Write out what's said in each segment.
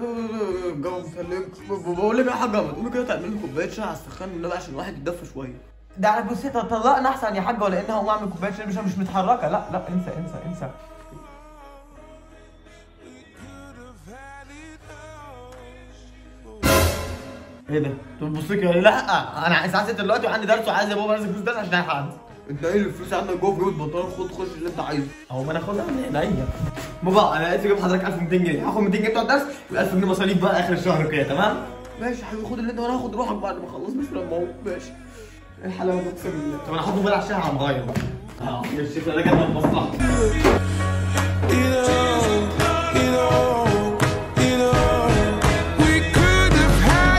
الجو متلج بقول لك يا حاجه ما تقومي كده تعملي لي كوبايه شاي على السخان والنبي عشان الواحد يتدفى شويه ده انا بصي طلقنا احسن يا حاجه ولا انها هقوم اعمل كوبايه شاي مش مش متحركه لا لا انسى انسى انسى ايه ده؟ انت بتبصي كده لا انا الساعه 6 دلوقتي وعندي درس وعايز يا بابا انزل فلوس درس عشان الحق انت ايه الفلوس عندك جوه في جيب البنطلون خد خش اللي انت عايزه هو ما انا اخدها من عينيا بابا انا لقيت جايب حضرتك 1200 جنيه هاخد 200 جنيه بتوع الدرس و 1000 جنيه مصاريف بقى اخر الشهر كده تمام؟ ماشي يا حبيبي خد اللي انت وانا هاخد روحك بعد ما اخلص بس لما هو ماشي ايه الحلاوه دي اقسم بالله طب انا هحط موبايل على الشاحن هنغير بقى اه يا الشيخ انا جاي من مصلحه You know, you know, you know, we could have had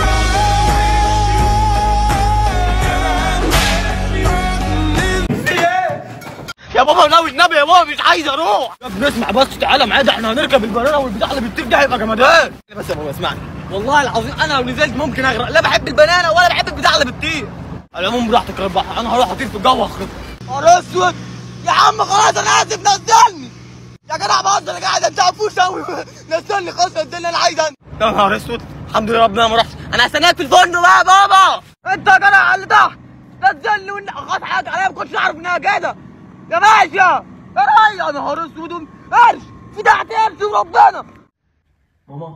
يا بابا ناوي النبي يا بابا مش عايز اروح يا ابني اسمع بس تعالى معايا ده احنا هنركب البنانه والبتاع اللي بتطير ده هيبقى جمدان بس يا بابا اسمعني والله العظيم انا لو نزلت ممكن اغرق لا بحب البنانه ولا بحب البتاع اللي بتطير على العموم براحتك يا رباح انا هروح اطير في الجو واخرب نهار اسود يا عم خلاص انا اسف نزلني يا جدع بهزر يا جدع ده انت عفوش قوي نزلني خلاص نزلني انا عايز انزل يا نهار اسود الحمد لله ربنا ما رحتش انا هستناك في الفندق بقى يا بابا انت يا جدع على اللي تحت نزلني وان خلاص حاجه عليا ما كنتش اعرف انها كده يا باشا يا راي يا نهار اسود قرش في تحت قرش وربنا ماما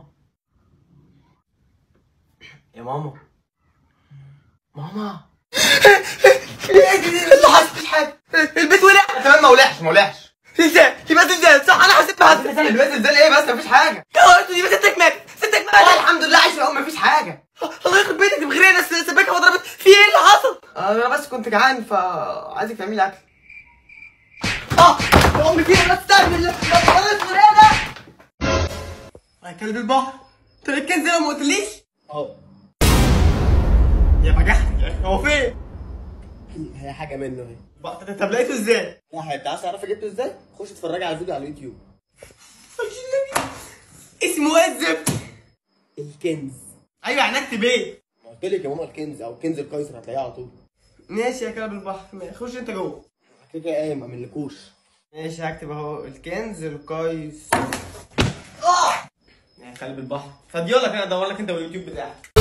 يا ماما ماما ايه اللي حصل مفيش حاجه البيت ولع كمان ما ولعش ما ولعش ازاي يبقى زلزال صح انا حسيت بهزل البيت زلزال ايه بس مفيش حاجه يا نهار اسود يبقى ستك مات ستك مات الحمد لله عايش اهو مفيش حاجه الله يخرب بيتك دي بخير ناس سباكه وضربت في ايه اللي حصل انا بس كنت جعان فعايزك تعملي اكل اه يا امي فيها بس تعمل يا نهار اسود ايه ده يا كلب البحر انت ليه الكنز ده ما قلتليش اه يا بجحت هو فين هي حاجه منه اهي بقى- طب لقيته ازاي لا انت عايز تعرف جبته ازاي خش اتفرج على الفيديو على اليوتيوب اسمه ايه الزفت الكنز ايوه يعني اكتب ايه ما قلت لك يا ماما الكنز او كنز القيصر هتلاقيه على طول ماشي يا كلب البحر ماشي خش انت جوه كده كده قايم ما منلكوش ماشي هكتب اهو الكنز القيس اه يا كلب البحر فاضيالك انا ادور لك انت واليوتيوب بتاعك